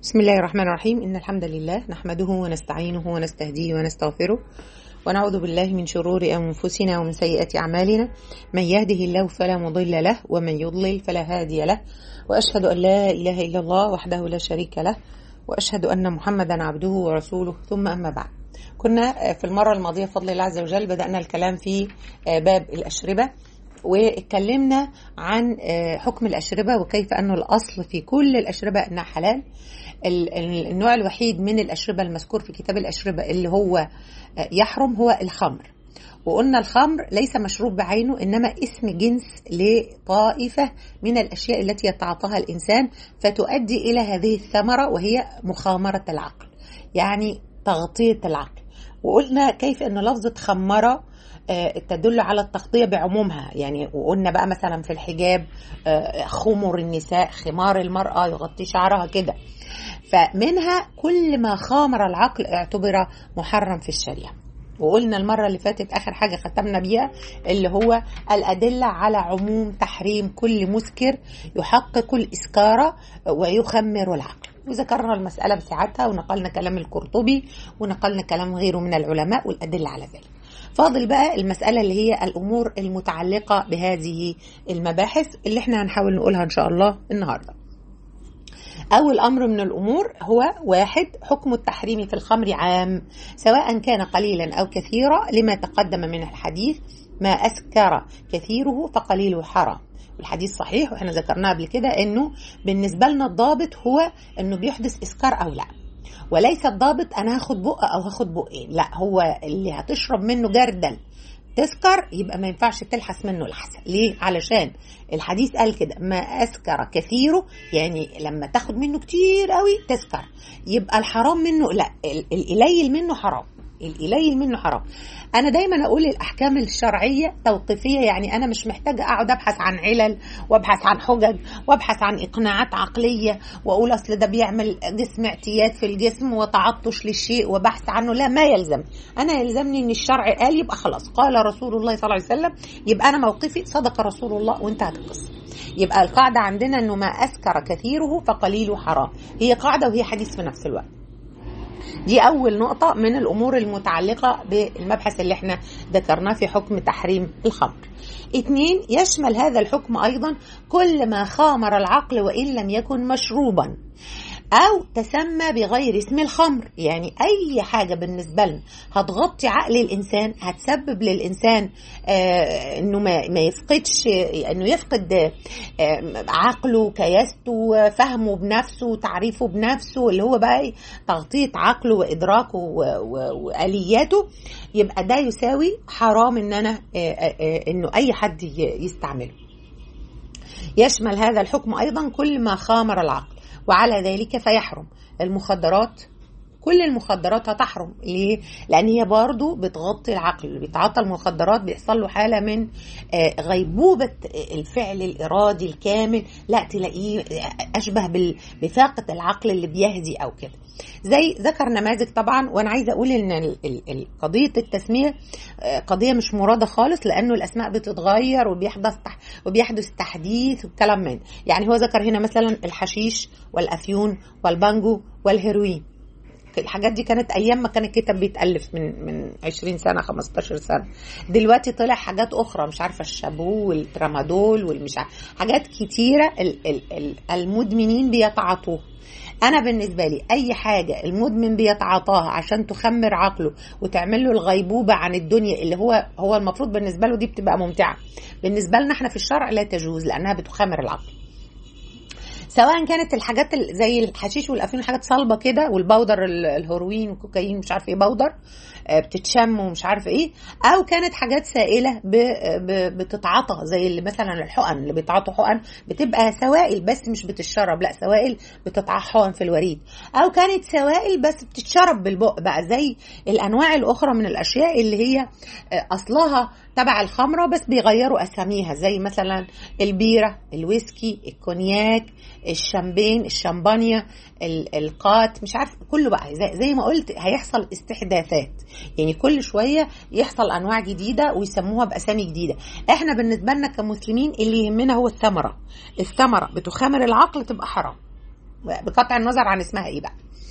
بسم الله الرحمن الرحيم إن الحمد لله نحمده ونستعينه ونستهديه ونستغفره ونعوذ بالله من شرور أنفسنا ومن سيئات أعمالنا من يهده الله فلا مضل له ومن يضلل فلا هادي له وأشهد أن لا إله إلا الله وحده لا شريك له وأشهد أن محمدا عبده ورسوله ثم أما بعد كنا في المرة الماضية بفضل الله عز وجل بدأنا الكلام في باب الأشربة واتكلمنا عن حكم الأشربة وكيف أنه الأصل في كل الأشربة أنها حلال النوع الوحيد من الأشربة المذكور في كتاب الأشربة اللي هو يحرم هو الخمر وقلنا الخمر ليس مشروب بعينه إنما اسم جنس لطائفة من الأشياء التي يتعاطاها الإنسان فتؤدي إلى هذه الثمرة وهي مخامرة العقل يعني تغطية العقل وقلنا كيف أن لفظة خمرة تدل على التغطية بعمومها يعني وقلنا بقى مثلا في الحجاب خمر النساء خمار المرأة يغطي شعرها كده فمنها كل ما خامر العقل اعتبر محرم في الشريعة وقلنا المرة اللي فاتت آخر حاجة ختمنا بيها اللي هو الأدلة على عموم تحريم كل مسكر يحقق الإسكار ويخمر العقل وذكرنا المسألة بسعتها ونقلنا كلام القرطبي ونقلنا كلام غيره من العلماء والأدلة على ذلك فاضل بقى المسألة اللي هي الأمور المتعلقة بهذه المباحث اللي احنا هنحاول نقولها إن شاء الله النهاردة أول أمر من الأمور هو واحد حكم التحريم في الخمر عام سواء كان قليلا أو كثيرا لما تقدم من الحديث ما أسكر كثيره فقليله حرام الحديث صحيح واحنا ذكرناه قبل كده انه بالنسبه لنا الضابط هو انه بيحدث اسكار او لا وليس الضابط انا هاخد بق او هاخد بقين لا هو اللي هتشرب منه جردل تسكر يبقى ما ينفعش تلحس منه لحسه ليه علشان الحديث قال كده ما اسكر كثيره يعني لما تاخد منه كتير قوي تسكر يبقى الحرام منه لا القليل منه حرام القليل منه حرام انا دايما اقول الاحكام الشرعيه توقيفيه يعني انا مش محتاجه اقعد ابحث عن علل وابحث عن حجج وابحث عن اقناعات عقليه واقول اصل ده بيعمل جسم اعتياد في الجسم وتعطش للشيء وبحث عنه لا ما يلزم انا يلزمني ان الشرع قال يبقى خلاص قال رسول الله صلى الله عليه وسلم يبقى انا موقفي صدق رسول الله وانتهت القصه يبقى القاعده عندنا انه ما اسكر كثيره فقليله حرام هي قاعده وهي حديث في نفس الوقت دي أول نقطة من الأمور المتعلقة بالمبحث اللي احنا ذكرناه في حكم تحريم الخمر اتنين يشمل هذا الحكم أيضا كل ما خامر العقل وإن لم يكن مشروبا أو تسمى بغير اسم الخمر يعني أي حاجة بالنسبة لنا هتغطي عقل الإنسان هتسبب للإنسان آه إنه ما, ما يفقدش إنه يفقد آه عقله كياسته فهمه بنفسه تعريفه بنفسه اللي هو بقى تغطية عقله وإدراكه وآلياته يبقى ده يساوي حرام إن أنا آه إنه أي حد يستعمله يشمل هذا الحكم أيضا كل ما خامر العقل وعلى ذلك فيحرم المخدرات كل المخدرات هتحرم ليه؟ لأن هي برضو بتغطي العقل اللي بيتعاطى المخدرات بيحصل له حالة من غيبوبة الفعل الإرادي الكامل لا تلاقيه أشبه بفاقة العقل اللي بيهدي أو كده زي ذكر نماذج طبعا وانا عايزه اقول ان قضيه التسميه قضيه مش مراده خالص لانه الاسماء بتتغير وبيحدث وبيحدث تحديث والكلام من يعني هو ذكر هنا مثلا الحشيش والافيون والبانجو والهيروين الحاجات دي كانت ايام ما كان الكتاب بيتالف من من 20 سنه 15 سنه دلوقتي طلع حاجات اخرى مش عارفه الشابو والترامادول والمش عارفة حاجات كتيره المدمنين بيتعاطوها انا بالنسبه لي اي حاجه المدمن بيتعاطاها عشان تخمر عقله وتعمل له الغيبوبه عن الدنيا اللي هو هو المفروض بالنسبه له دي بتبقى ممتعه بالنسبه لنا احنا في الشرع لا تجوز لانها بتخمر العقل سواء كانت الحاجات زي الحشيش والافيون حاجات صلبه كده والبودر الهيروين والكوكايين مش عارف ايه بودر بتتشم ومش عارف ايه او كانت حاجات سائله بتتعاطى زي اللي مثلا الحقن اللي بيتعاطوا حقن بتبقى سوائل بس مش بتشرب لا سوائل بتتعحون في الوريد او كانت سوائل بس بتتشرب بالبق بقى زي الانواع الاخرى من الاشياء اللي هي اصلها تبع الخمره بس بيغيروا اساميها زي مثلا البيره الويسكي الكونياك الشامبين الشامبانيا القات مش عارف كله بقى زي, زي ما قلت هيحصل استحداثات يعني كل شويه يحصل انواع جديده ويسموها باسامي جديده احنا بالنسبه لنا كمسلمين اللي يهمنا هو الثمره الثمره بتخامر العقل تبقى حرام بقطع النظر عن اسمها ايه بقى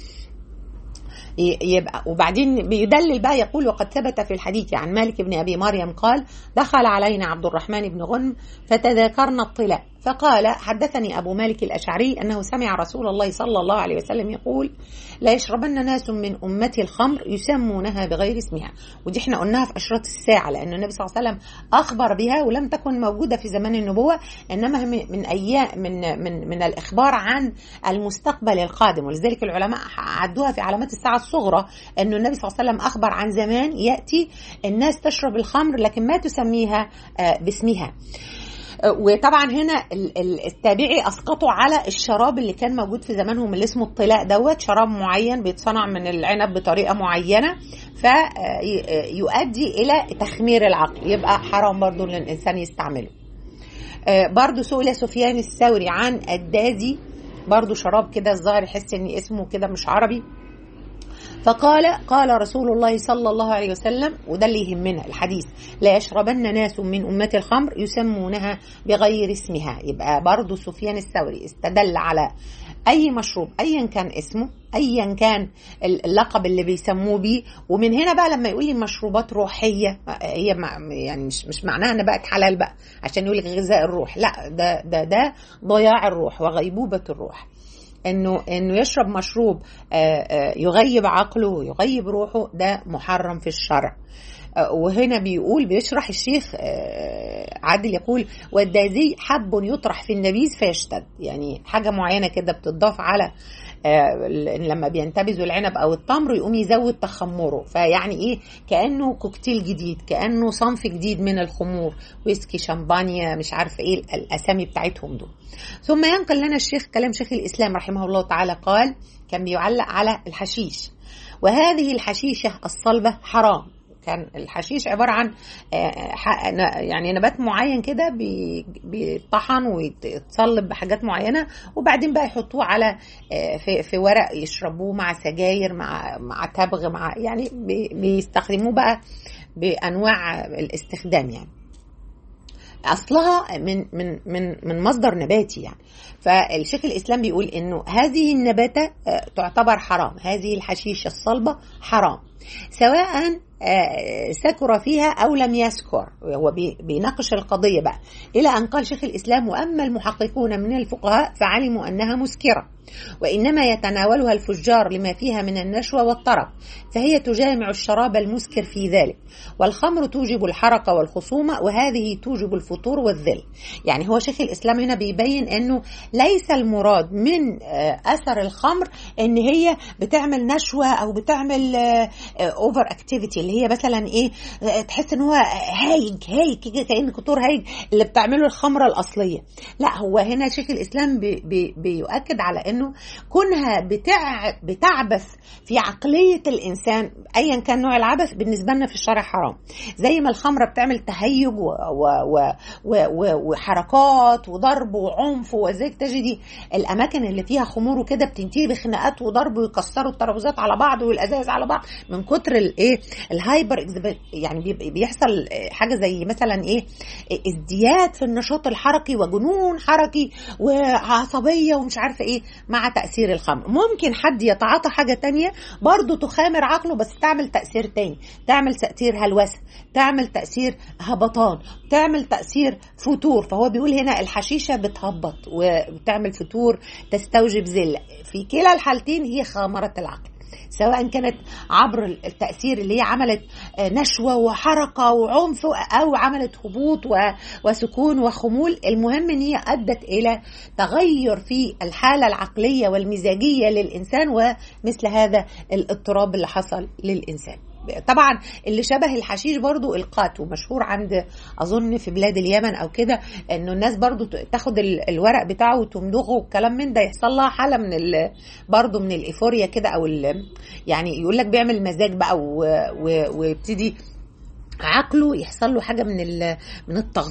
يبقى وبعدين بيدلل بقى يقول وقد ثبت في الحديث عن مالك بن ابي مريم قال دخل علينا عبد الرحمن بن غنم فتذاكرنا الطلاء فقال حدثني ابو مالك الاشعري انه سمع رسول الله صلى الله عليه وسلم يقول لا يشربن ناس من امتي الخمر يسمونها بغير اسمها ودي احنا قلناها في اشراط الساعه لان النبي صلى الله عليه وسلم اخبر بها ولم تكن موجوده في زمان النبوه انما من ايام من من من الاخبار عن المستقبل القادم ولذلك العلماء عدوها في علامات الساعه الصغرى انه النبي صلى الله عليه وسلم اخبر عن زمان ياتي الناس تشرب الخمر لكن ما تسميها باسمها وطبعا هنا التابعي اسقطوا على الشراب اللي كان موجود في زمانهم اللي اسمه الطلاء دوت شراب معين بيتصنع من العنب بطريقه معينه فيؤدي الى تخمير العقل يبقى حرام برضو للانسان يستعمله برضو سئل سفيان الثوري عن الدازي برضو شراب كده الظاهر يحس ان اسمه كده مش عربي فقال قال رسول الله صلى الله عليه وسلم وده اللي يهمنا الحديث لا يشربن ناس من أمة الخمر يسمونها بغير اسمها يبقى برضو سفيان الثوري استدل على أي مشروب أيا كان اسمه ايا كان اللقب اللي بيسموه بيه ومن هنا بقى لما يقول لي مشروبات روحيه هي يعني مش مش معناها ان بقت حلال بقى عشان يقول لك غذاء الروح لا ده ده ده ضياع الروح وغيبوبه الروح انه انه يشرب مشروب يغيب عقله ويغيب روحه ده محرم في الشرع وهنا بيقول بيشرح الشيخ عادل يقول والدازي حب يطرح في النبيذ فيشتد يعني حاجه معينه كده بتضاف على لما بينتبذوا العنب او التمر يقوم يزود تخمره فيعني ايه كانه كوكتيل جديد كانه صنف جديد من الخمور ويسكي شامبانيا مش عارفه ايه الاسامي بتاعتهم دول ثم ينقل لنا الشيخ كلام شيخ الاسلام رحمه الله تعالى قال كان بيعلق على الحشيش وهذه الحشيشه الصلبه حرام كان الحشيش عبارة عن يعني نبات معين كده بيطحن ويتصلب بحاجات معينة وبعدين بقى يحطوه على في, في ورق يشربوه مع سجاير مع مع تبغ مع يعني بيستخدموه بقى بأنواع الاستخدام يعني اصلها من من من من مصدر نباتي يعني فالشيخ الاسلام بيقول انه هذه النباته تعتبر حرام هذه الحشيشه الصلبه حرام سواء سكر فيها او لم يسكر هو بيناقش القضيه بقى الى ان قال شيخ الاسلام واما المحققون من الفقهاء فعلموا انها مسكره وانما يتناولها الفجار لما فيها من النشوه والطرب فهي تجامع الشراب المسكر في ذلك والخمر توجب الحركه والخصومه وهذه توجب الفطور والذل يعني هو شيخ الاسلام هنا بيبين انه ليس المراد من اثر الخمر ان هي بتعمل نشوه او بتعمل اوفر اكتيفيتي اللي هي مثلا ايه تحس ان هو هايج هايج كده كان كتور هايج اللي بتعمله الخمره الاصليه لا هو هنا شيخ الاسلام بي بي بيؤكد على انه كونها بتع بتعبث في عقليه الانسان ايا كان نوع العبث بالنسبه لنا في الشرع حرام زي ما الخمره بتعمل تهيج و و و و و وحركات وضرب وعنف وزيك تجدي الاماكن اللي فيها خمور وكده بتنتهي بخناقات وضرب ويكسروا الترابيزات على بعض والازايز على بعض من كتر الايه الهايبر يعني بيحصل حاجه زي مثلا ايه ازدياد في النشاط الحركي وجنون حركي وعصبيه ومش عارفه ايه مع تاثير الخمر ممكن حد يتعاطى حاجه تانية برضه تخامر عقله بس تعمل تاثير تاني تعمل تاثير هلوسه تعمل تاثير هبطان تعمل تاثير فتور فهو بيقول هنا الحشيشه بتهبط وبتعمل فتور تستوجب ذله في كلا الحالتين هي خامره العقل سواء كانت عبر التأثير اللي هي عملت نشوة وحركة وعنف أو عملت هبوط وسكون وخمول المهم أن هي أدت إلى تغير في الحالة العقلية والمزاجية للإنسان ومثل هذا الاضطراب اللي حصل للإنسان طبعا اللي شبه الحشيش برضو القاتو مشهور عند اظن في بلاد اليمن او كده انه الناس برضو تاخد الورق بتاعه وتمضغه والكلام من ده يحصل لها حاله من برضو من الايفوريا كده او يعني يقول لك بيعمل مزاج بقى ويبتدي عقله يحصل له حاجه من من التغطيه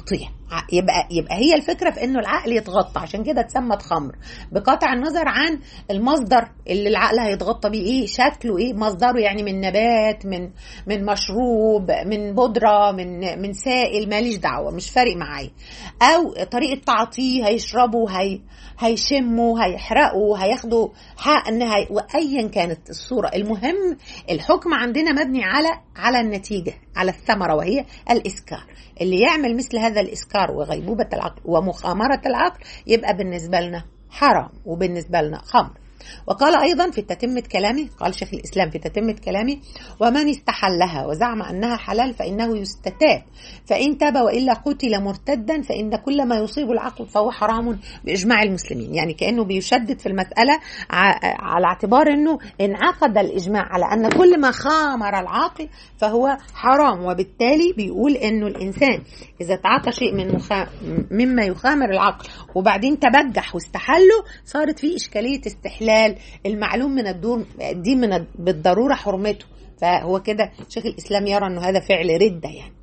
يبقى يبقى هي الفكره في انه العقل يتغطى عشان كده اتسمت خمر بقطع النظر عن المصدر اللي العقل هيتغطى بيه ايه شكله ايه مصدره يعني من نبات من من مشروب من بودره من من سائل ماليش دعوه مش فارق معايا او طريقه تعاطيه هيشربوا هي هيشموا هيحرقوا هياخدوا حقن هي وايا كانت الصوره المهم الحكم عندنا مبني على على النتيجه على الثمره وهي الاسكار اللي يعمل مثل هذا الاسكار وغيبوبه العقل ومخامره العقل يبقى بالنسبه لنا حرام وبالنسبه لنا خمر وقال أيضا في تتمة كلامه قال شيخ الإسلام في تتمة كلامه ومن استحلها وزعم أنها حلال فإنه يستتاب فإن تاب وإلا قتل مرتدا فإن كل ما يصيب العقل فهو حرام بإجماع المسلمين يعني كأنه بيشدد في المسألة على اعتبار أنه انعقد الإجماع على أن كل ما خامر العقل فهو حرام وبالتالي بيقول أنه الإنسان إذا تعاطى شيء من مخا... مما يخامر العقل وبعدين تبجح واستحله صارت فيه إشكالية استحلال الحلال المعلوم من الدون دي من بالضروره حرمته فهو كده شيخ الاسلام يرى انه هذا فعل رده يعني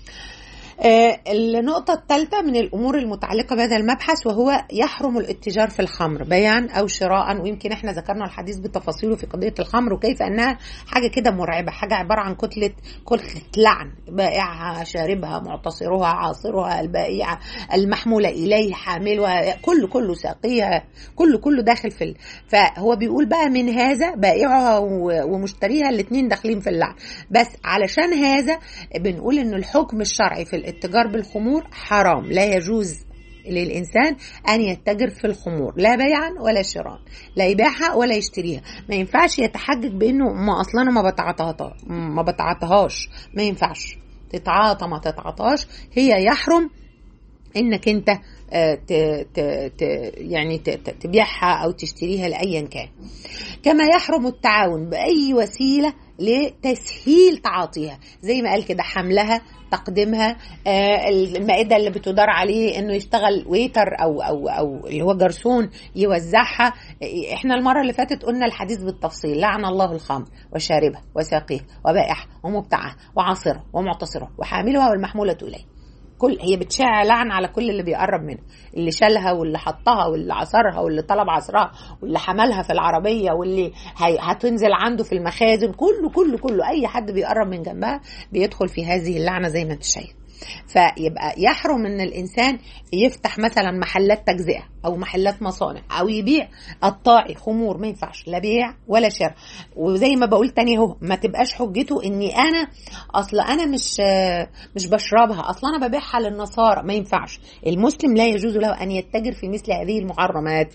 آه النقطة الثالثة من الأمور المتعلقة بهذا المبحث وهو يحرم الاتجار في الخمر بيعا أو شراء ويمكن احنا ذكرنا الحديث بتفاصيله في قضية الخمر وكيف أنها حاجة كده مرعبة حاجة عبارة عن كتلة كتلة لعن بائعها شاربها معتصرها عاصرها البائعة المحمولة إليه حاملها كله كله ساقيها كله كله داخل في ال... فهو بيقول بقى من هذا بائعها ومشتريها الاثنين داخلين في اللعن بس علشان هذا بنقول إن الحكم الشرعي في الاتجار بالخمور حرام لا يجوز للإنسان أن يتجر في الخمور لا بيعا ولا شراء لا يبيعها ولا يشتريها ما ينفعش يتحجج بأنه ما أصلا ما بتعاطاها ما بتعاطاهاش ما ينفعش تتعاطى ما تتعاطاش هي يحرم انك انت ت ت ت يعني تبيعها او تشتريها لايا كان كما يحرم التعاون باي وسيله لتسهيل تعاطيها زي ما قال كده حملها تقديمها آه المائدة اللي بتدار عليه انه يشتغل ويتر او او او اللي هو جرسون يوزعها احنا المرة اللي فاتت قلنا الحديث بالتفصيل لعن الله الخمر وشاربها وساقيه وبائعها ومبتعها وعاصره ومعتصره وحاملها والمحمولة اليه كل هي بتشع لعن على كل اللي بيقرب منها اللي شالها واللي حطها واللي عصرها واللي طلب عصرها واللي حملها في العربيه واللي هتنزل عنده في المخازن كله كله كله اي حد بيقرب من جنبها بيدخل في هذه اللعنه زي ما انت شايف فيبقى يحرم ان الانسان يفتح مثلا محلات تجزئه او محلات مصانع او يبيع قطاعي خمور ما ينفعش لا بيع ولا شراء وزي ما بقول تاني اهو ما تبقاش حجته اني انا اصل انا مش مش بشربها اصل انا ببيعها للنصارى ما ينفعش المسلم لا يجوز له ان يتجر في مثل هذه المحرمات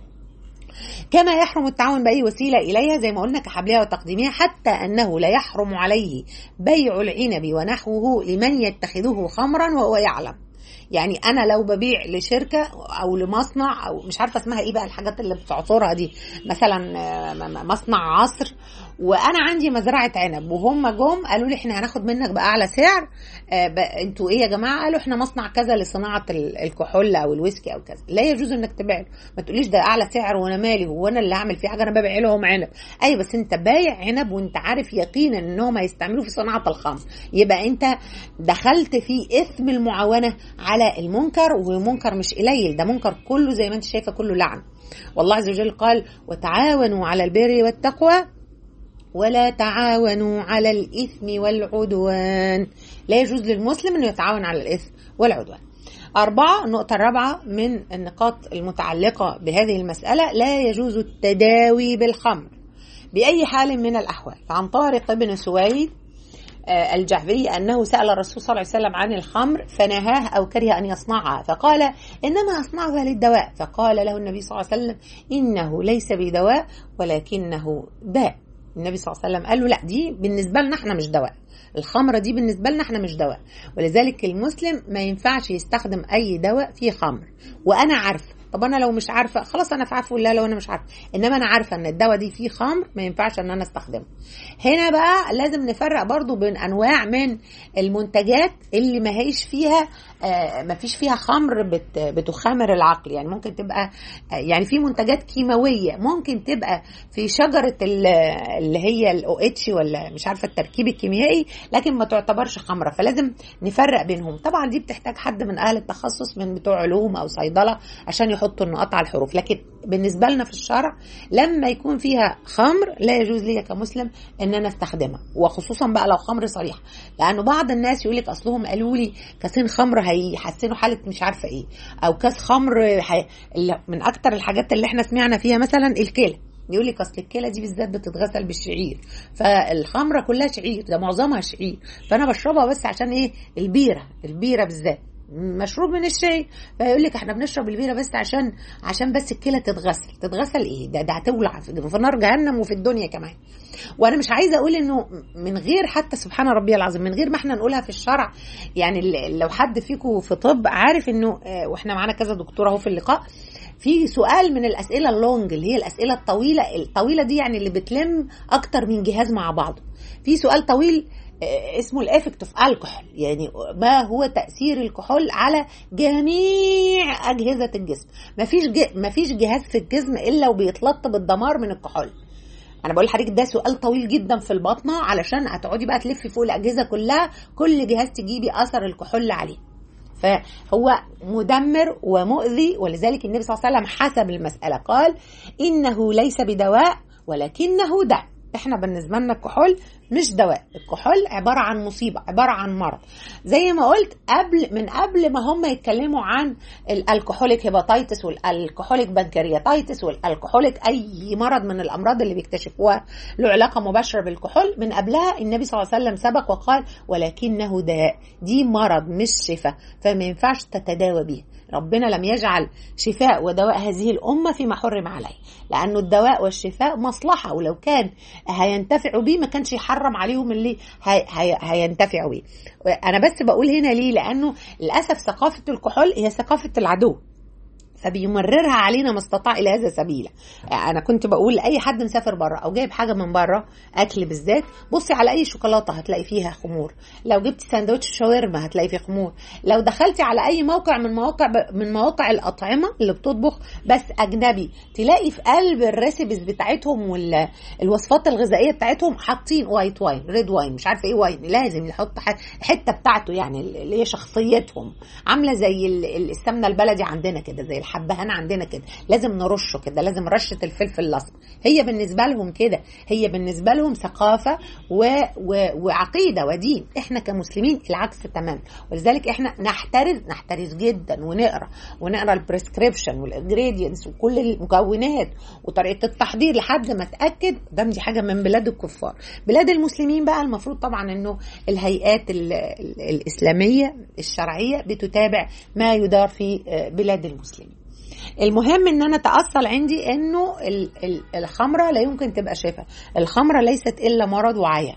كما يحرم التعاون بأي وسيلة إليها زي ما قلنا كحبلها وتقديمها حتى أنه لا يحرم عليه بيع العنب ونحوه لمن يتخذه خمرا وهو يعلم يعني انا لو ببيع لشركه او لمصنع او مش عارفه اسمها ايه بقى الحاجات اللي بتعصرها دي مثلا مصنع عصر وانا عندي مزرعه عنب وهم جم قالوا لي احنا هناخد منك باعلى سعر انتوا ايه يا جماعه قالوا احنا مصنع كذا لصناعه الكحول او الويسكي او كذا لا يجوز انك تبيع له ما تقوليش ده اعلى سعر وانا مالي هو انا اللي هعمل فيه حاجه انا ببيع لهم عنب اي بس انت بايع عنب وانت عارف يقينا انهم هيستعملوه في صناعه الخمر يبقى انت دخلت في اثم المعاونه على المنكر ومنكر مش قليل ده منكر كله زي ما انت شايفه كله لعن والله عز وجل قال وتعاونوا على البر والتقوى ولا تعاونوا على الإثم والعدوان لا يجوز للمسلم أنه يتعاون على الإثم والعدوان أربعة النقطة الرابعة من النقاط المتعلقة بهذه المسألة لا يجوز التداوي بالخمر بأي حال من الأحوال فعن طارق بن سويد الجعفري أنه سأل الرسول صلى الله عليه وسلم عن الخمر فنهاه أو كره أن يصنعها فقال إنما أصنعها للدواء فقال له النبي صلى الله عليه وسلم إنه ليس بدواء ولكنه داء النبي صلى الله عليه وسلم قال له لا دي بالنسبة لنا احنا مش دواء الخمرة دي بالنسبة لنا احنا مش دواء ولذلك المسلم ما ينفعش يستخدم أي دواء فيه خمر وأنا عارفة طب انا لو مش عارفه خلاص انا في عفو الله لو انا مش عارفه انما انا عارفه ان الدواء دي فيه خمر ما ينفعش ان انا استخدمه هنا بقى لازم نفرق برضو بين انواع من المنتجات اللي ما هيش فيها آه، مفيش فيها خمر بت بتخامر العقل يعني ممكن تبقى آه، يعني في منتجات كيماويه ممكن تبقى في شجره ال- اللي هي الاو اتش ولا مش عارفه التركيب الكيميائي لكن ما تعتبرش خمره فلازم نفرق بينهم طبعا دي بتحتاج حد من اهل التخصص من بتوع علوم او صيدله عشان يحطوا النقاط على الحروف لكن بالنسبه لنا في الشرع لما يكون فيها خمر لا يجوز لي كمسلم ان انا استخدمها وخصوصا بقى لو خمر صريح لانه بعض الناس يقول لك اصلهم قالوا لي كاسين خمر هيحسنوا حاله مش عارفه ايه او كاس خمر هي... اللي- من اكتر الحاجات اللي احنا سمعنا فيها مثلا الكلى يقول لك اصل الكلى دي بالذات بتتغسل بالشعير فالخمره كلها شعير ده معظمها شعير فانا بشربها بس عشان ايه البيره البيره بالذات مشروب من الشاي فيقول لك احنا بنشرب البيره بس عشان عشان بس الكلى تتغسل تتغسل ايه ده ده هتولع في في نار جهنم وفي الدنيا كمان وانا مش عايزه اقول انه من غير حتى سبحان ربي العظيم من غير ما احنا نقولها في الشرع يعني ال- لو حد فيكم في طب عارف انه آه، واحنا معانا كذا دكتوره اهو في اللقاء في سؤال من الاسئله اللونج اللي هي الاسئله الطويله الطويله دي يعني اللي بتلم اكتر من جهاز مع بعضه في سؤال طويل آه، اسمه الافكت اوف الكحول يعني ما هو تاثير الكحول على جميع اجهزه الجسم مفيش ج... مفيش جهاز في الجسم الا وبيتلطب الدمار من الكحول انا بقول لحضرتك ده سؤال طويل جدا في البطنه علشان هتقعدي بقى تلفي فوق الاجهزه كلها كل جهاز تجيبي اثر الكحول عليه فهو مدمر ومؤذي ولذلك النبي صلى الله عليه وسلم حسب المسألة قال إنه ليس بدواء ولكنه داء احنا بالنسبة لنا الكحول مش دواء الكحول عبارة عن مصيبة عبارة عن مرض زي ما قلت قبل من قبل ما هم يتكلموا عن الالكحوليك هيباتيتس والالكحوليك بنكرياتيتس والالكحوليك اي مرض من الامراض اللي بيكتشفوها له علاقة مباشرة بالكحول من قبلها النبي صلى الله عليه وسلم سبق وقال ولكنه داء دي مرض مش شفاء فما ينفعش تتداوى به ربنا لم يجعل شفاء ودواء هذه الأمة فيما حرم عليه لأنه الدواء والشفاء مصلحة ولو كان هينتفعوا بيه ما كانش يحرم عليهم اللي هي هي هينتفعوا بيه أنا بس بقول هنا ليه لأنه للأسف ثقافة الكحول هي ثقافة العدو فبيمررها علينا ما استطاع الى هذا سبيلا انا كنت بقول لاي حد مسافر بره او جايب حاجه من بره اكل بالذات بصي على اي شوكولاته هتلاقي فيها خمور لو جبت ساندوتش شاورما هتلاقي فيه خمور لو دخلتي على اي موقع من مواقع من مواقع الاطعمه اللي بتطبخ بس اجنبي تلاقي في قلب الريسيبيز بتاعتهم والوصفات الغذائيه بتاعتهم حاطين وايت واين ريد واين مش عارفه ايه واين لازم يحط حته بتاعته يعني اللي هي شخصيتهم عامله زي السمنه البلدي عندنا كده زي الحبهان عندنا كده لازم نرشه كده لازم رشه الفلفل الاسمر هي بالنسبه لهم كده هي بالنسبه لهم ثقافه و... و... وعقيده ودين احنا كمسلمين العكس تماما ولذلك احنا نحترز نحترز جدا ونقرا ونقرا البريسكريبشن والانجريدينتس وكل المكونات وطريقه التحضير لحد ما اتاكد ده دي حاجه من بلاد الكفار بلاد المسلمين بقى المفروض طبعا انه الهيئات ال... الاسلاميه الشرعيه بتتابع ما يدار في بلاد المسلمين المهم ان انا تاصل عندي انه الخمره لا يمكن تبقى شفاء الخمره ليست الا مرض وعيا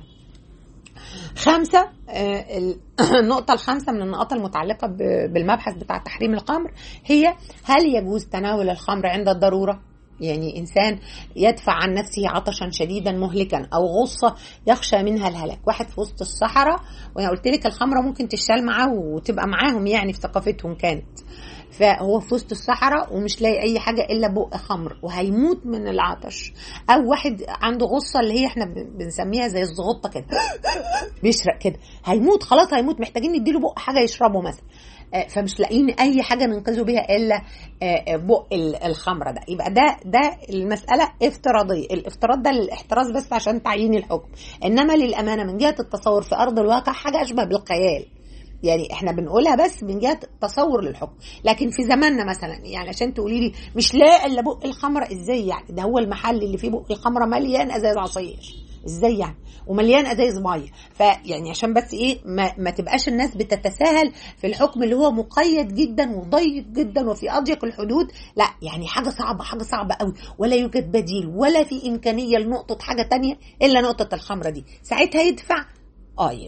خمسة النقطة الخامسة من النقاط المتعلقة بالمبحث بتاع تحريم الخمر هي هل يجوز تناول الخمر عند الضرورة؟ يعني إنسان يدفع عن نفسه عطشا شديدا مهلكا أو غصة يخشى منها الهلاك واحد في وسط الصحراء وأنا قلت لك الخمرة ممكن تشتغل معاه وتبقى معاهم يعني في ثقافتهم كانت فهو في وسط الصحراء ومش لاقي اي حاجه الا بق خمر وهيموت من العطش او واحد عنده غصه اللي هي احنا بنسميها زي الزغطه كده بيشرق كده هيموت خلاص هيموت محتاجين نديله بق حاجه يشربه مثلا فمش لاقيين اي حاجه ننقذه بيها الا بق الخمره ده يبقى ده ده المساله افتراضيه الافتراض ده للاحتراز بس عشان تعيين الحكم انما للامانه من جهه التصور في ارض الواقع حاجه اشبه بالخيال يعني احنا بنقولها بس من جهه تصور للحكم لكن في زماننا مثلا يعني عشان تقولي لي مش لاقي الا بق الخمره ازاي يعني ده هو المحل اللي فيه بق الخمره مليان ازاز عصير ازاي يعني ومليان ازايز ميه فيعني عشان بس ايه ما, ما تبقاش الناس بتتساهل في الحكم اللي هو مقيد جدا وضيق جدا وفي اضيق الحدود لا يعني حاجه صعبه حاجه صعبه قوي ولا يوجد بديل ولا في امكانيه لنقطه حاجه تانية الا نقطه الخمره دي ساعتها يدفع اه ينفع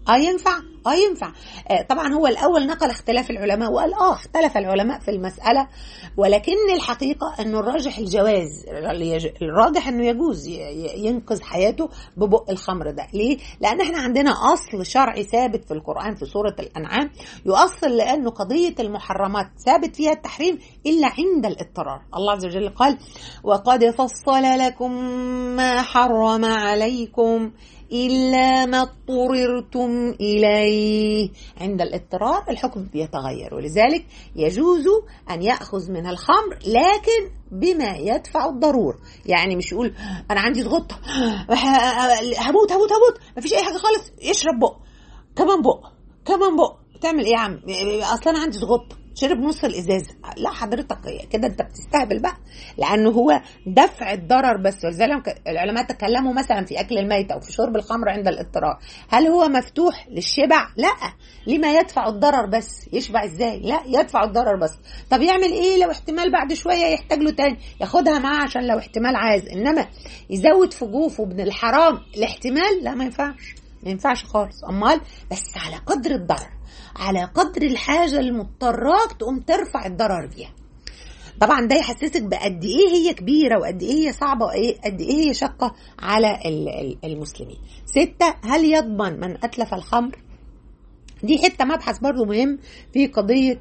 اه ينفع اه ينفع آه طبعا هو الاول نقل اختلاف العلماء وقال اه اختلف العلماء في المساله ولكن الحقيقه انه الراجح الجواز الراجح انه يجوز ينقذ حياته ببق الخمر ده ليه لان احنا عندنا اصل شرعي ثابت في القران في سوره الانعام يؤصل لانه قضيه المحرمات ثابت فيها التحريم الا عند الاضطرار الله عز وجل قال وقد فصل لكم ما حرم عليكم إلا ما اضطررتم إليه عند الاضطرار الحكم بيتغير ولذلك يجوز أن يأخذ من الخمر لكن بما يدفع الضرور يعني مش يقول أنا عندي ضغطة هموت هموت هموت مفيش أي حاجة خالص يشرب بق كمان بق كمان بق تعمل ايه يا عم اصلا عندي ضغطه شرب نص الازازه لا حضرتك كده انت بتستهبل بقى لانه هو دفع الضرر بس ولذلك العلماء تكلموا مثلا في اكل الميته وفي شرب الخمر عند الاضطرار هل هو مفتوح للشبع لا لما يدفع الضرر بس يشبع ازاي لا يدفع الضرر بس طب يعمل ايه لو احتمال بعد شويه يحتاج له تاني ياخدها معاه عشان لو احتمال عايز انما يزود في جوفه ابن الحرام الاحتمال لا ما ينفعش ما ينفعش خالص امال بس على قدر الضرر على قدر الحاجه المضطراك تقوم ترفع الضرر بيها طبعا ده يحسسك بقد ايه هي كبيره وقد ايه هي صعبه وقد ايه هي شقه على المسلمين سته هل يضمن من اتلف الخمر دي حته مبحث برضو مهم في قضيه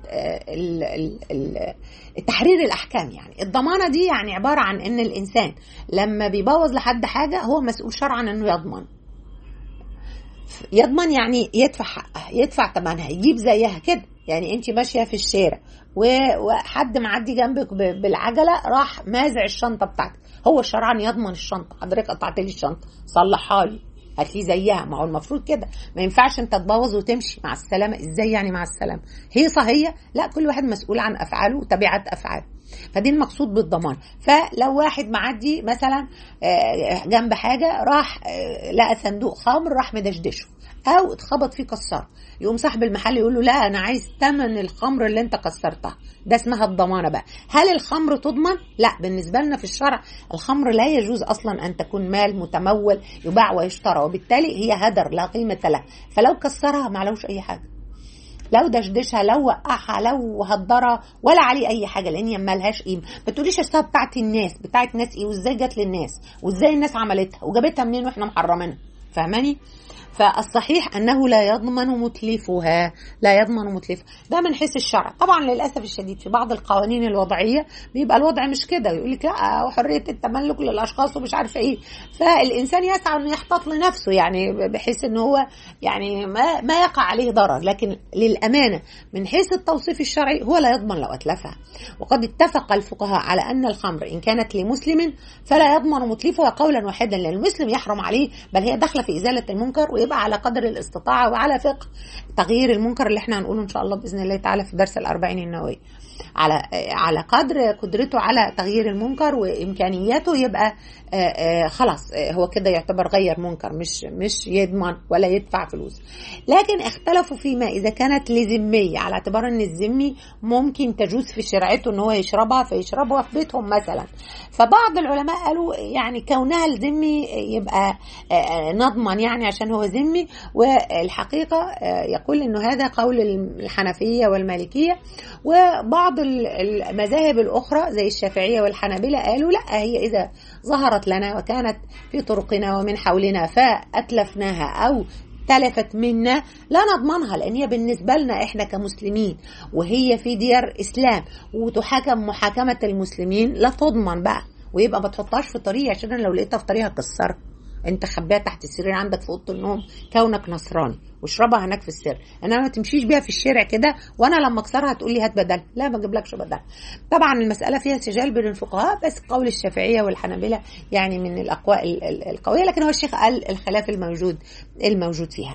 تحرير الاحكام يعني الضمانه دي يعني عباره عن ان الانسان لما بيبوظ لحد حاجه هو مسؤول شرعا انه يضمن يضمن يعني يدفع حقها يدفع ثمنها يجيب زيها كده يعني انت ماشيه في الشارع وحد معدي جنبك بالعجله راح مازع الشنطه بتاعتك هو شرعا يضمن الشنطه حضرتك قطعت لي الشنطه صلحها لي هات لي زيها ما هو المفروض كده ما ينفعش انت تبوظ وتمشي مع السلامه ازاي يعني مع السلامه هي صحيه لا كل واحد مسؤول عن افعاله وتبعات افعاله فدي المقصود بالضمان فلو واحد معدي مثلا جنب حاجه راح لقى صندوق خمر راح مدشدشه او اتخبط فيه كسره يقوم صاحب المحل يقول له لا انا عايز ثمن الخمر اللي انت كسرتها ده اسمها الضمانه بقى هل الخمر تضمن لا بالنسبه لنا في الشرع الخمر لا يجوز اصلا ان تكون مال متمول يباع ويشترى وبالتالي هي هدر لا قيمه له فلو كسرها ما عليهوش اي حاجه لو دشدشها لو وقعها لو هدرها ولا عليه اي حاجه لان هي مالهاش قيمه ما تقوليش اصلها بتاعت الناس بتاعت ناس ايه وازاي جت للناس وازاي الناس عملتها وجابتها منين واحنا محرمينها فاهماني فالصحيح انه لا يضمن متلفها لا يضمن متلفها ده من حيث الشرع طبعا للاسف الشديد في بعض القوانين الوضعيه بيبقى الوضع مش كده يقول لك لا وحريه التملك للاشخاص ومش عارفه ايه فالانسان يسعى انه يحتاط لنفسه يعني بحيث ان هو يعني ما ما يقع عليه ضرر لكن للامانه من حيث التوصيف الشرعي هو لا يضمن لو اتلفها وقد اتفق الفقهاء على ان الخمر ان كانت لمسلم فلا يضمن متلفها قولا واحدا لان المسلم يحرم عليه بل هي داخله في ازاله المنكر ويبقى على قدر الاستطاعه وعلى فقه تغيير المنكر اللي احنا هنقوله ان شاء الله باذن الله تعالى في درس الاربعين النووي على على قدر قدرته على تغيير المنكر وامكانياته يبقى خلاص هو كده يعتبر غير منكر مش مش يضمن ولا يدفع فلوس لكن اختلفوا فيما اذا كانت لذميه على اعتبار ان الذمي ممكن تجوز في شرعته ان هو يشربها فيشربها في بيتهم مثلا فبعض العلماء قالوا يعني كونها الذمي يبقى نضمن يعني عشان هو ذمي والحقيقه يقول انه هذا قول الحنفيه والمالكيه وبعض المذاهب الاخرى زي الشافعيه والحنابله قالوا لا هي اذا ظهرت لنا وكانت في طرقنا ومن حولنا فاتلفناها او تلفت منا لا نضمنها لان هي بالنسبه لنا احنا كمسلمين وهي في ديار اسلام وتحاكم محاكمه المسلمين لا تضمن بقى ويبقى ما تحطهاش في طريق عشان لو لقيتها في طريق هكسرها انت خبيها تحت السرير عندك في اوضه النوم كونك نصراني واشربها هناك في السر انما ما تمشيش بيها في الشارع كده وانا لما اكسرها تقول لي هات بدل لا ما اجيبلكش بدل طبعا المساله فيها سجال بين الفقهاء بس قول الشافعيه والحنابله يعني من الاقوال القويه لكن هو الشيخ قال الخلاف الموجود الموجود فيها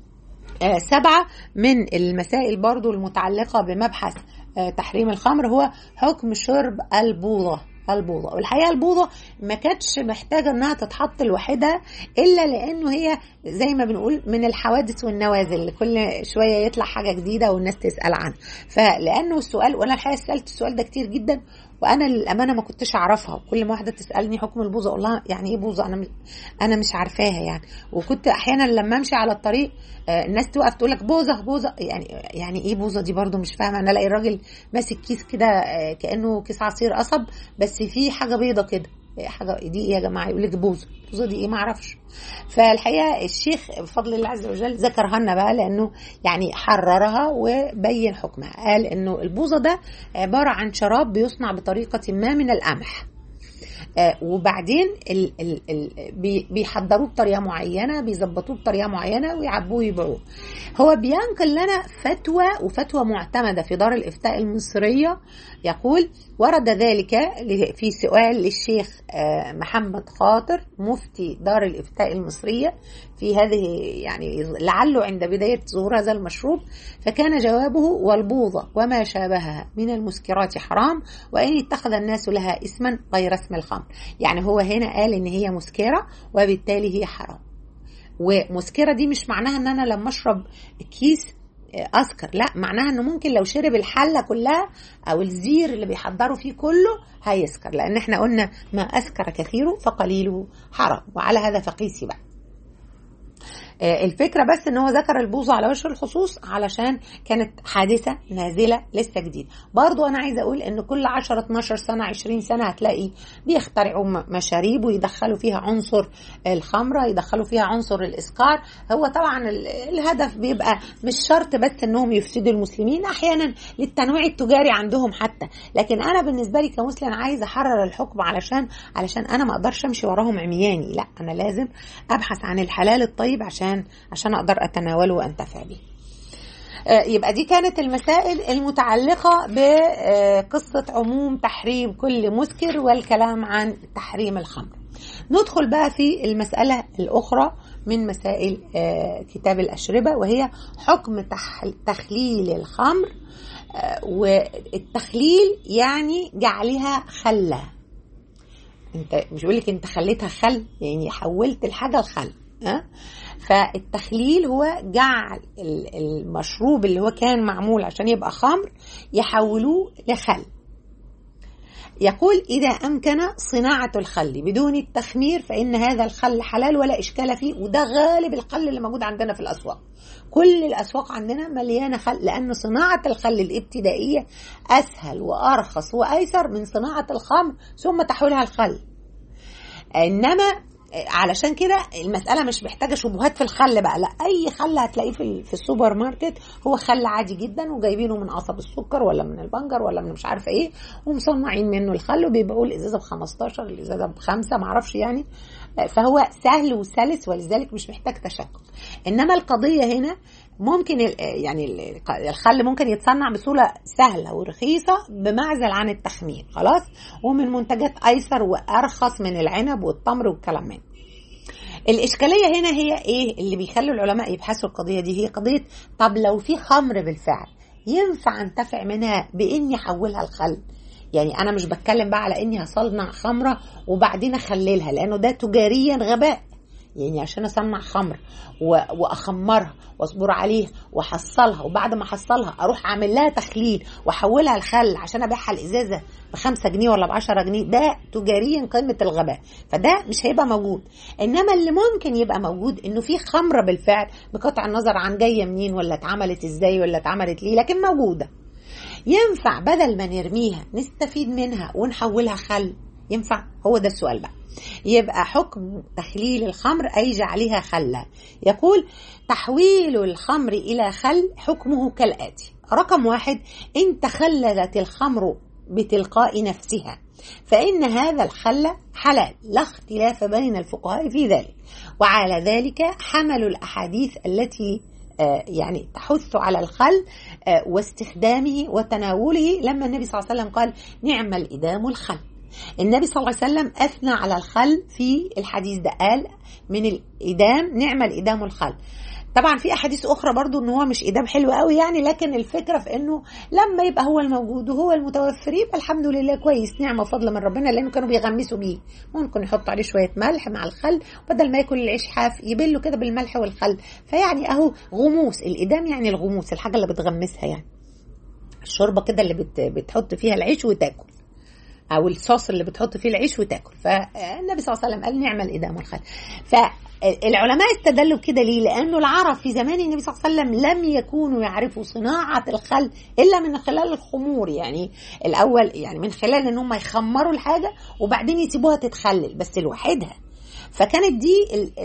آه سبعة من المسائل برضو المتعلقة بمبحث آه تحريم الخمر هو حكم شرب البوظة البوظة والحقيقة البوظة ما كانتش محتاجة انها تتحط لوحدها الا لانه هي زي ما بنقول من الحوادث والنوازل كل شوية يطلع حاجة جديدة والناس تسأل عنها فلانه السؤال وانا الحقيقة سألت السؤال ده كتير جدا وانا للامانه ما كنتش اعرفها كل ما واحده تسالني حكم البوظه اقول لها يعني ايه بوظه انا انا مش عارفاها يعني وكنت احيانا لما امشي على الطريق الناس توقف تقول لك بوظه بوظه يعني يعني ايه بوظه دي برضو مش فاهمه انا الاقي الراجل ماسك كيس كده كانه كيس عصير قصب بس فيه حاجه بيضه كده حاجه دي ايه يا جماعه يقول لك بوظه بوظه دي ايه ما اعرفش فالحقيقه الشيخ بفضل الله عز وجل ذكرها لنا بقى لانه يعني حررها وبين حكمها قال انه البوظه ده عباره عن شراب بيصنع بطريقه ما من القمح آه وبعدين ال ال ال بيحضروه بطريقه معينه بيظبطوه بطريقه معينه ويعبوه ويبيعوه هو بينقل لنا فتوى وفتوى معتمده في دار الافتاء المصريه يقول ورد ذلك في سؤال للشيخ آه محمد خاطر مفتي دار الافتاء المصريه في هذه يعني لعله عند بدايه ظهور هذا المشروب فكان جوابه والبوظه وما شابهها من المسكرات حرام وان اتخذ الناس لها اسما غير اسم الخمر يعني هو هنا قال ان هي مسكره وبالتالي هي حرام ومسكره دي مش معناها ان انا لما اشرب كيس اسكر لا معناها انه ممكن لو شرب الحله كلها او الزير اللي بيحضروا فيه كله هيسكر لان احنا قلنا ما اسكر كثيره فقليله حرام وعلى هذا فقيسي بقى الفكرة بس ان هو ذكر البوظة على وجه الخصوص علشان كانت حادثة نازلة لسه جديدة برضو انا عايزة اقول ان كل 10 12 سنة 20 سنة هتلاقي بيخترعوا مشاريب ويدخلوا فيها عنصر الخمرة يدخلوا فيها عنصر الاسكار هو طبعا الهدف بيبقى مش شرط بس انهم يفسدوا المسلمين احيانا للتنويع التجاري عندهم حتى لكن انا بالنسبة لي كمسلم عايزة احرر الحكم علشان علشان انا ما اقدرش امشي وراهم عمياني لا انا لازم ابحث عن الحلال الطيب عشان عشان عشان اقدر اتناوله وانتفع به يبقى دي كانت المسائل المتعلقة بقصة عموم تحريم كل مسكر والكلام عن تحريم الخمر ندخل بقى في المسألة الأخرى من مسائل كتاب الأشربة وهي حكم تخليل الخمر والتخليل يعني جعلها خلة انت مش بقول لك انت خليتها خل يعني حولت الحاجه لخل ها فالتخليل هو جعل المشروب اللي هو كان معمول عشان يبقى خمر يحولوه لخل يقول إذا أمكن صناعة الخل بدون التخمير فإن هذا الخل حلال ولا إشكال فيه وده غالب الخل اللي موجود عندنا في الأسواق كل الأسواق عندنا مليانة خل لأن صناعة الخل الابتدائية أسهل وأرخص وأيسر من صناعة الخمر ثم تحويلها الخل إنما علشان كده المسألة مش محتاجة شبهات في الخل بقى لا أي خل هتلاقيه في, في السوبر ماركت هو خل عادي جدا وجايبينه من قصب السكر ولا من البنجر ولا من مش عارفة إيه ومصنعين منه الخل وبيبيعوه الإزازة ب 15 الإزازة بخمسة معرفش يعني فهو سهل وسلس ولذلك مش محتاج تشكك إنما القضية هنا ممكن يعني الخل ممكن يتصنع بصورة سهلة ورخيصة بمعزل عن التخمير خلاص ومن منتجات أيسر وأرخص من العنب والتمر والكلام من الإشكالية هنا هي إيه اللي بيخلي العلماء يبحثوا القضية دي هي قضية طب لو في خمر بالفعل ينفع انتفع منها بإني أحولها الخل يعني أنا مش بتكلم بقى على إني هصنع خمرة وبعدين أخللها لأنه ده تجاريا غباء يعني عشان اصنع خمر واخمرها واصبر عليها واحصلها وبعد ما احصلها اروح اعمل لها تخليل واحولها لخل عشان ابيعها الازازه ب 5 جنيه ولا ب 10 جنيه ده تجاريا قمه الغباء فده مش هيبقى موجود انما اللي ممكن يبقى موجود انه في خمره بالفعل بقطع النظر عن جايه منين ولا اتعملت ازاي ولا اتعملت ليه لكن موجوده ينفع بدل ما نرميها نستفيد منها ونحولها خل ينفع هو ده السؤال بقى يبقى حكم تخليل الخمر أي جعلها خلا يقول تحويل الخمر إلى خل حكمه كالآتي رقم واحد إن تخللت الخمر بتلقاء نفسها فإن هذا الخل حلال لا اختلاف بين الفقهاء في ذلك وعلى ذلك حملوا الأحاديث التي يعني تحث على الخل واستخدامه وتناوله لما النبي صلى الله عليه وسلم قال نعم الإدام الخل النبي صلى الله عليه وسلم أثنى على الخل في الحديث ده قال من الإدام نعم الإدام الخل طبعا في احاديث اخرى برضو ان هو مش ادام حلو قوي يعني لكن الفكره في انه لما يبقى هو الموجود وهو المتوفر يبقى الحمد لله كويس نعمه وفضل من ربنا لانه كانوا بيغمسوا بيه ممكن يحطوا عليه شويه ملح مع الخل بدل ما ياكل العيش حاف يبله كده بالملح والخل فيعني اهو غموس الادام يعني الغموس الحاجه اللي بتغمسها يعني الشوربه كده اللي بت بتحط فيها العيش وتاكل او الصوص اللي بتحط فيه العيش وتاكل فالنبي صلى الله عليه وسلم قال نعمل ادام الخل فالعلماء استدلوا كده ليه لانه العرب في زمان النبي صلى الله عليه وسلم لم يكونوا يعرفوا صناعه الخل الا من خلال الخمور يعني الاول يعني من خلال ان هم يخمروا الحاجه وبعدين يسيبوها تتخلل بس لوحدها فكانت دي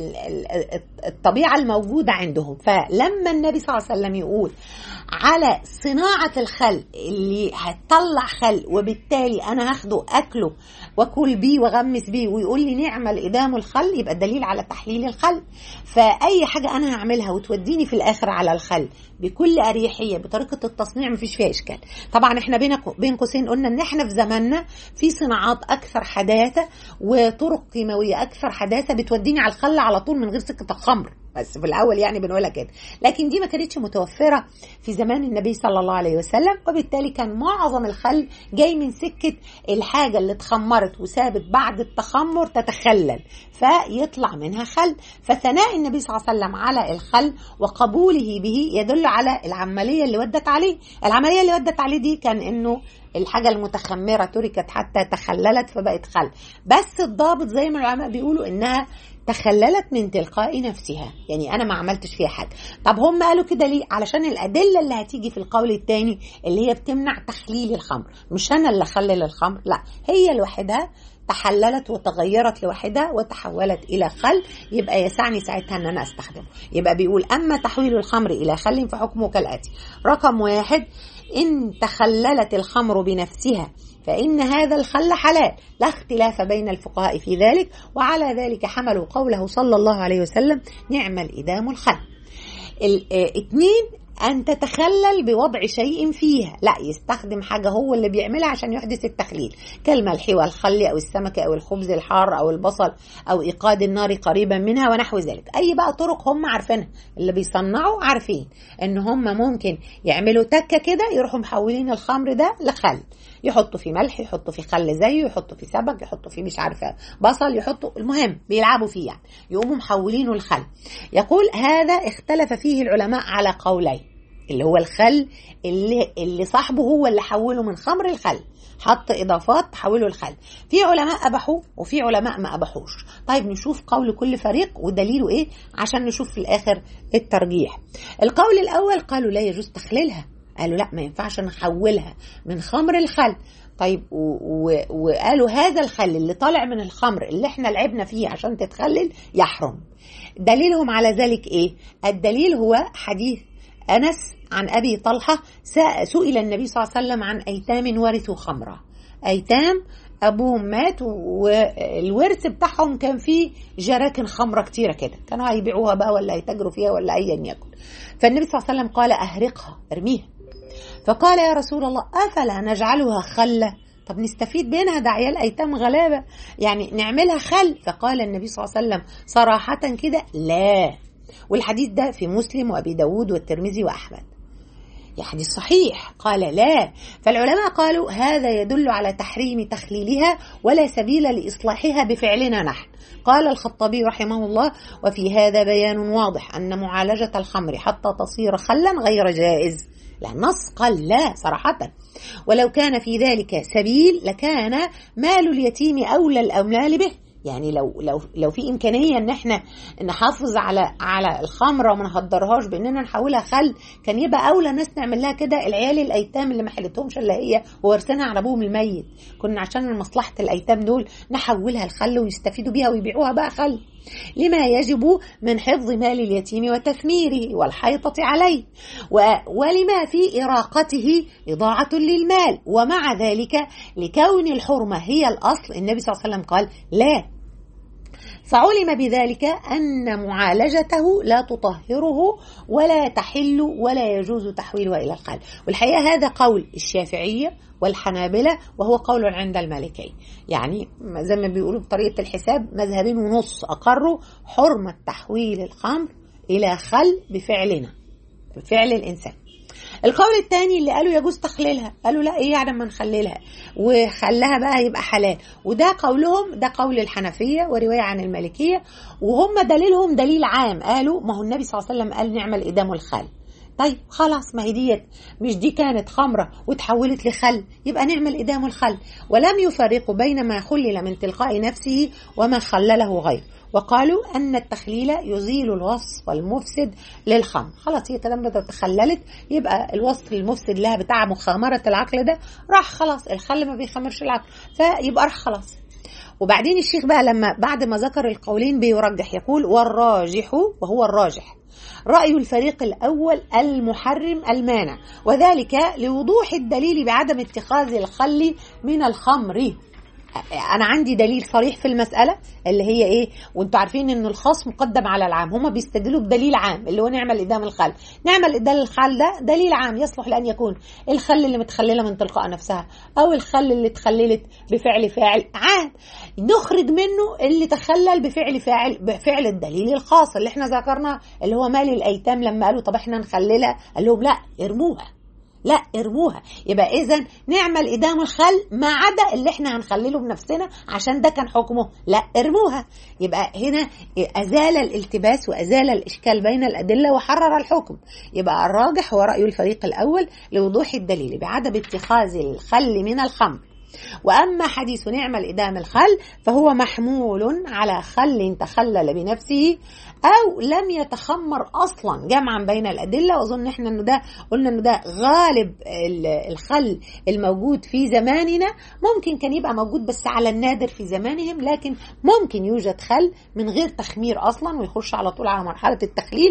الطبيعة الموجودة عندهم فلما النبي صلى الله عليه وسلم يقول على صناعة الخل اللي هتطلع خل وبالتالي أنا هاخده أكله وأكل بيه وأغمس بيه ويقول لي نعمل إدام الخل يبقى دليل على تحليل الخل فأي حاجة أنا هعملها وتوديني في الآخر على الخل بكل أريحية بطريقة التصنيع مفيش فيها إشكال طبعا إحنا بين بين قوسين قلنا إن إحنا في زماننا في صناعات أكثر حداثة وطرق كيماوية أكثر حداثة بتوديني على الخل على طول من غير سكة الخمر بس في الاول يعني بنقولها كده لكن دي ما كانتش متوفره في زمان النبي صلى الله عليه وسلم وبالتالي كان معظم الخل جاي من سكه الحاجه اللي اتخمرت وسابت بعد التخمر تتخلل فيطلع منها خل فثناء النبي صلى الله عليه وسلم على الخل وقبوله به يدل على العمليه اللي ودت عليه العمليه اللي ودت عليه دي كان انه الحاجة المتخمرة تركت حتى تخللت فبقت خل بس الضابط زي ما العلماء بيقولوا انها تخللت من تلقاء نفسها يعني انا ما عملتش فيها حاجه طب هم قالوا كده ليه علشان الادله اللي هتيجي في القول الثاني اللي هي بتمنع تخليل الخمر مش انا اللي اخلل الخمر لا هي لوحدها تحللت وتغيرت لوحدها وتحولت الى خل يبقى يسعني ساعتها ان انا استخدمه يبقى بيقول اما تحويل الخمر الى خل فحكمه كالاتي رقم واحد ان تخللت الخمر بنفسها فإن هذا الخل حلال لا اختلاف بين الفقهاء في ذلك وعلى ذلك حملوا قوله صلى الله عليه وسلم نعم الإدام الخل الاثنين أن تتخلل بوضع شيء فيها لا يستخدم حاجة هو اللي بيعملها عشان يحدث التخليل كالملح والخل أو السمكة أو الخبز الحار أو البصل أو إيقاد النار قريبا منها ونحو ذلك أي بقى طرق هم عارفينها اللي بيصنعوا عارفين إن هم ممكن يعملوا تكة كده يروحوا محولين الخمر ده لخل يحطوا فيه ملح يحطوا فيه خل زيه يحطوا فيه سمك يحطوا فيه مش عارفه بصل يحطوا المهم بيلعبوا فيه يعني يقوموا محولينه الخل يقول هذا اختلف فيه العلماء على قولين اللي هو الخل اللي اللي صاحبه هو اللي حوله من خمر الخل حط اضافات تحوله الخل في علماء اباحوه وفي علماء ما اباحوش طيب نشوف قول كل فريق ودليله ايه عشان نشوف في الاخر الترجيح القول الاول قالوا لا يجوز تخليلها قالوا لا ما ينفعش نحولها من خمر الخل طيب و و وقالوا هذا الخل اللي طالع من الخمر اللي احنا لعبنا فيه عشان تتخلل يحرم دليلهم على ذلك ايه الدليل هو حديث انس عن ابي طلحه سئل النبي صلى الله عليه وسلم عن ايتام ورثوا خمرا ايتام ابوهم مات والورث بتاعهم كان فيه جراكن خمره كتيره كده كانوا هيبيعوها بقى ولا هيتاجروا فيها ولا ايا يكن فالنبي صلى الله عليه وسلم قال اهرقها ارميها فقال يا رسول الله افلا نجعلها خله طب نستفيد منها ده عيال ايتام غلابه يعني نعملها خل فقال النبي صلى الله عليه وسلم صراحه كده لا والحديث ده في مسلم وابي داود والترمذي واحمد يا حديث صحيح قال لا فالعلماء قالوا هذا يدل على تحريم تخليلها ولا سبيل لإصلاحها بفعلنا نحن قال الخطابي رحمه الله وفي هذا بيان واضح أن معالجة الخمر حتى تصير خلا غير جائز لا النص قال لا صراحة ولو كان في ذلك سبيل لكان مال اليتيم أولى الأملال به يعني لو لو لو في امكانيه ان احنا نحافظ على على الخمره وما نهدرهاش باننا نحولها خل كان يبقى اولى ناس نعمل لها كده العيال الايتام اللي ما حلتهمش الا هي وورثينها عن ابوهم الميت كنا عشان مصلحه الايتام دول نحولها الخل ويستفيدوا بيها ويبيعوها بقى خل لما يجب من حفظ مال اليتيم وتثميره والحيطة عليه ولما في إراقته إضاعة للمال ومع ذلك لكون الحرمة هي الأصل النبي صلى الله عليه وسلم قال لا فعلم بذلك أن معالجته لا تطهره ولا تحل ولا يجوز تحويلها إلى الخل والحقيقة هذا قول الشافعية والحنابلة وهو قول عند المالكي يعني زي ما بيقولوا بطريقة الحساب مذهبين ونص أقروا حرمة تحويل الخمر إلى خل بفعلنا بفعل الإنسان القول الثاني اللي قالوا يجوز تخليلها قالوا لا ايه يعني ما نخللها وخلها بقى يبقى حلال وده قولهم ده قول الحنفيه وروايه عن المالكيه وهم دليلهم دليل عام قالوا ما هو النبي صلى الله عليه وسلم قال نعمل ادام الخل طيب خلاص ما هي ديت مش دي كانت خمره وتحولت لخل يبقى نعمل ادام الخل ولم يفرقوا بين ما خلل من تلقاء نفسه وما خلله غيره وقالوا أن التخليل يزيل الوصف المفسد للخمر خلاص هي كلام بدأت تخللت يبقى الوصف المفسد لها بتاع مخامرة العقل ده راح خلاص الخل ما بيخمرش العقل فيبقى راح خلاص وبعدين الشيخ بقى لما بعد ما ذكر القولين بيرجح يقول والراجح وهو الراجح رأي الفريق الأول المحرم المانع وذلك لوضوح الدليل بعدم اتخاذ الخل من الخمر انا عندي دليل صريح في المساله اللي هي ايه وانتوا عارفين ان الخاص مقدم على العام هما بيستدلوا بدليل عام اللي هو نعمل ادام الخل نعمل ادام الخل ده دليل عام يصلح لان يكون الخل اللي متخلله من تلقاء نفسها او الخل اللي اتخللت بفعل فاعل عام نخرج منه اللي تخلل بفعل فاعل بفعل الدليل الخاص اللي احنا ذكرناه اللي هو مال الايتام لما قالوا طب احنا نخللها قال لهم لا ارموها لا ارموها يبقى اذا نعمل ادام الخل ما عدا اللي احنا هنخلله بنفسنا عشان ده كان حكمه لا ارموها يبقى هنا ازال الالتباس وازال الاشكال بين الادله وحرر الحكم يبقى الراجح هو راي الفريق الاول لوضوح الدليل بعدم اتخاذ الخل من الخمر وأما حديث نعم الإدام الخل فهو محمول على خل تخلل بنفسه أو لم يتخمر أصلا جمعا بين الأدلة وأظن إحنا إنه ده قلنا إنه ده غالب الخل الموجود في زماننا ممكن كان يبقى موجود بس على النادر في زمانهم لكن ممكن يوجد خل من غير تخمير أصلا ويخش على طول على مرحلة التخليل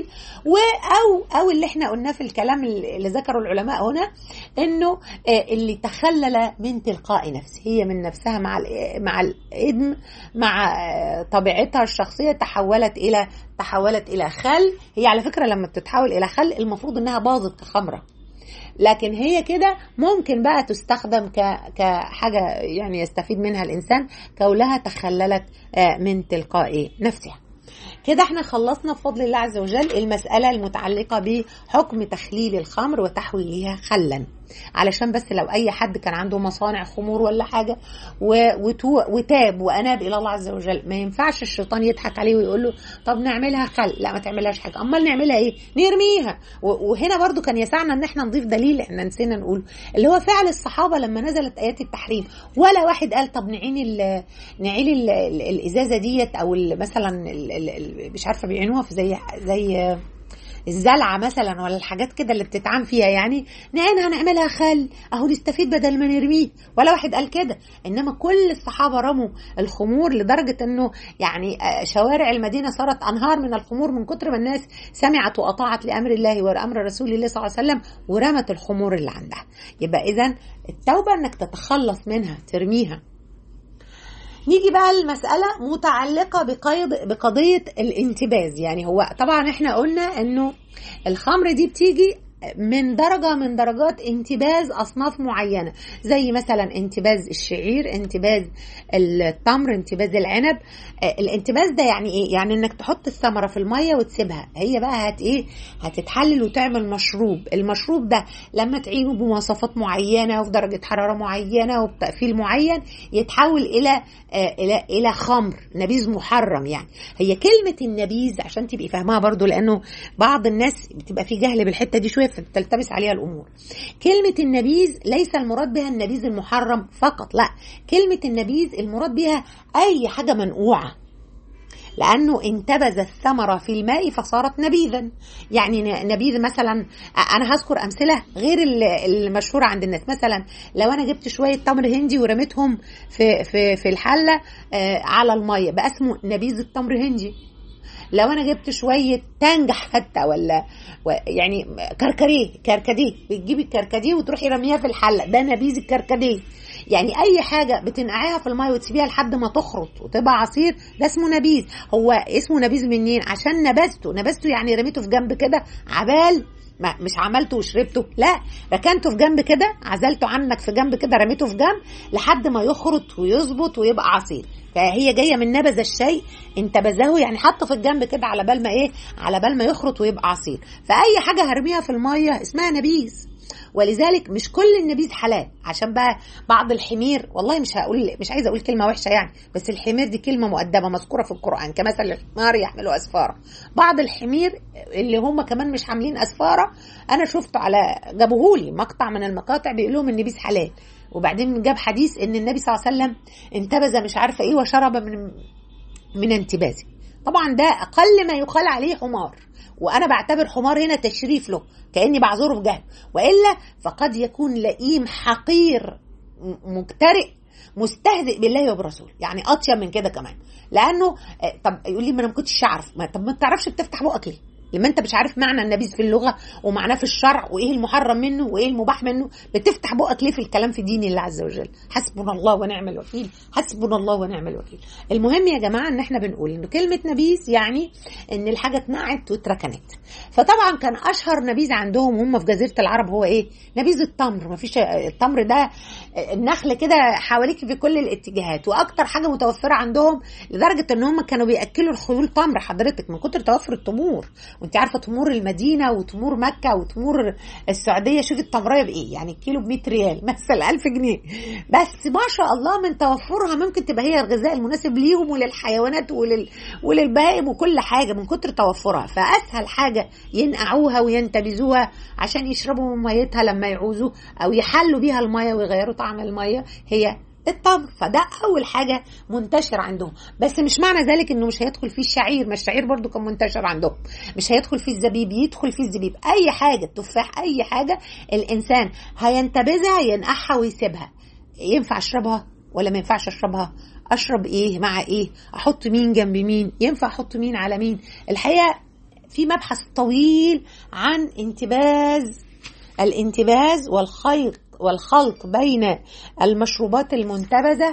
أو أو اللي إحنا قلناه في الكلام اللي ذكره العلماء هنا إنه اللي تخلل من تلقاء نفسه هي من نفسها مع مع الإدم مع طبيعتها الشخصية تحولت إلى تحولت إلى خل هي على فكرة لما بتتحول إلى خل المفروض إنها باظت كخمرة لكن هي كده ممكن بقى تستخدم كحاجة يعني يستفيد منها الإنسان كونها تخللت من تلقاء نفسها كده احنا خلصنا بفضل الله عز وجل المسألة المتعلقة بحكم تخليل الخمر وتحويلها خلا علشان بس لو اي حد كان عنده مصانع خمور ولا حاجه وتاب واناب الى الله عز وجل ما ينفعش الشيطان يضحك عليه ويقول له طب نعملها خل لا ما تعملهاش حاجه امال نعملها ايه نرميها وهنا برضو كان يسعنا ان احنا نضيف دليل احنا نسينا نقوله اللي هو فعل الصحابه لما نزلت ايات التحريم ولا واحد قال طب نعين ال نعين ال الازازه ديت او مثلا مش عارفه بيعينوها في زي زي الزلعه مثلا ولا الحاجات كده اللي بتتعام فيها يعني نعينها نعملها خل اهو نستفيد بدل ما نرميه ولا واحد قال كده انما كل الصحابه رموا الخمور لدرجه انه يعني شوارع المدينه صارت انهار من الخمور من كتر ما الناس سمعت واطاعت لامر الله وامر رسول الله صلى الله عليه وسلم ورمت الخمور اللي عندها يبقى اذا التوبه انك تتخلص منها ترميها نيجي بقى المسألة متعلقة بقيد بقضية الانتباز يعني هو طبعا احنا قلنا انه الخمر دي بتيجي من درجة من درجات انتباز أصناف معينة زي مثلا انتباز الشعير انتباز التمر انتباز العنب الانتباز ده يعني ايه يعني انك تحط الثمرة في المية وتسيبها هي بقى هت ايه هتتحلل وتعمل مشروب المشروب ده لما تعينه بمواصفات معينة وفي درجة حرارة معينة وبتقفيل معين يتحول الى الى الى خمر نبيذ محرم يعني هي كلمة النبيذ عشان تبقي فاهمها برضو لانه بعض الناس بتبقى في جهل بالحتة دي شوية فتلتبس عليها الامور كلمة النبيذ ليس المراد بها النبيذ المحرم فقط لا كلمة النبيذ المراد بها اي حاجة منقوعة لانه انتبذ الثمره في الماء فصارت نبيذا يعني نبيذ مثلا انا هذكر امثله غير المشهوره عند الناس مثلا لو انا جبت شويه تمر هندي ورميتهم في في في الحله على الميه بقى اسمه نبيذ التمر هندي لو انا جبت شويه تنجح حتى ولا يعني كركديه كركديه بتجيبي الكركديه وتروحي رميها في الحله ده نبيذ الكركديه يعني اي حاجه بتنقعيها في الميه وتسيبيها لحد ما تخرط وتبقى عصير ده اسمه نبيذ هو اسمه نبيذ منين عشان نبذته نبذته يعني رميته في جنب كده عبال ما مش عملته وشربته لا ركنته في جنب كده عزلته عنك في جنب كده رميته في جنب لحد ما يخرط ويظبط ويبقى عصير فهي جايه من نبذ الشيء انتبذه يعني حطه في الجنب كده على بال ما ايه على بال ما يخرط ويبقى عصير فاي حاجه هرميها في الميه اسمها نبيذ ولذلك مش كل النبيذ حلال عشان بقى بعض الحمير والله مش هقول مش عايزه اقول كلمه وحشه يعني بس الحمير دي كلمه مؤدبه مذكوره في القران كمثل الحمار يحملوا اسفاره بعض الحمير اللي هم كمان مش حاملين اسفاره انا شفته على جابوهولي مقطع من المقاطع بيقول لهم النبيذ حلال وبعدين جاب حديث ان النبي صلى الله عليه وسلم انتبذ مش عارفه ايه وشرب من من انتباذه طبعا ده اقل ما يقال عليه حمار وانا بعتبر حمار هنا تشريف له كاني بعذره بجهل والا فقد يكون لئيم حقير مجترئ مستهزئ بالله وبرسوله يعني اطيب من كده كمان لانه طب يقول لي ما انا ما كنتش اعرف ما طب ما تعرفش بتفتح بقك ليه لما انت مش عارف معنى النبيذ في اللغه ومعناه في الشرع وايه المحرم منه وايه المباح منه بتفتح بقك ليه في الكلام في دين الله عز وجل حسبنا الله ونعم الوكيل حسبنا الله ونعم الوكيل المهم يا جماعه ان احنا بنقول ان كلمه نبيذ يعني ان الحاجه اتنقعت واتركنت فطبعا كان اشهر نبيذ عندهم هم في جزيره العرب هو ايه نبيذ التمر ما فيش التمر ده النخل كده حواليك في كل الاتجاهات واكتر حاجه متوفره عندهم لدرجه ان هم كانوا بياكلوا الخيول تمر حضرتك من كتر توفر التمور وانت عارفه تمور المدينه وتمور مكه وتمور السعوديه شوفي التمريه بايه يعني الكيلو ب 100 ريال مثلا 1000 جنيه بس ما شاء الله من توفرها ممكن تبقى هي الغذاء المناسب ليهم وللحيوانات ولل... وللبهائم وكل حاجه من كتر توفرها فاسهل حاجه ينقعوها وينتبذوها عشان يشربوا من ميتها لما يعوزوا او يحلوا بيها الميه ويغيروا طعم الميه هي التمر فده اول حاجه منتشر عندهم بس مش معنى ذلك انه مش هيدخل فيه الشعير ما الشعير برضو كان منتشر عندهم مش هيدخل فيه الزبيب يدخل فيه الزبيب اي حاجه التفاح اي حاجه الانسان هينتبذها ينقعها ويسيبها ينفع اشربها ولا ما ينفعش اشربها اشرب ايه مع ايه احط مين جنب مين ينفع احط مين على مين الحقيقه في مبحث طويل عن انتباز الانتباز والخيط والخلط بين المشروبات المنتبذة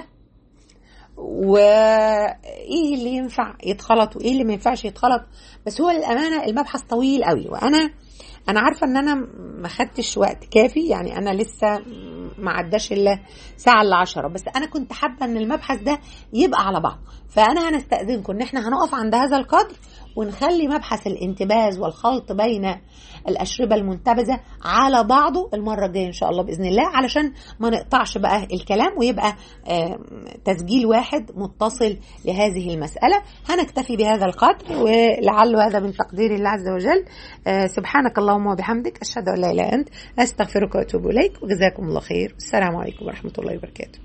وايه اللي ينفع يتخلط وايه اللي ما ينفعش يتخلط بس هو للامانه المبحث طويل قوي وانا انا عارفه ان انا ما خدتش وقت كافي يعني انا لسه ما عداش الا ساعه الا عشرة بس انا كنت حابه ان المبحث ده يبقى على بعض فانا هنستاذنكم ان احنا هنقف عند هذا القدر ونخلي مبحث الانتباز والخلط بين الأشربة المنتبذة على بعضه المرة الجاية إن شاء الله بإذن الله علشان ما نقطعش بقى الكلام ويبقى تسجيل واحد متصل لهذه المسألة هنكتفي بهذا القدر ولعل هذا من تقدير الله عز وجل سبحانك اللهم وبحمدك أشهد أن لا إله إلا أنت أستغفرك وأتوب إليك وجزاكم الله خير السلام عليكم ورحمة الله وبركاته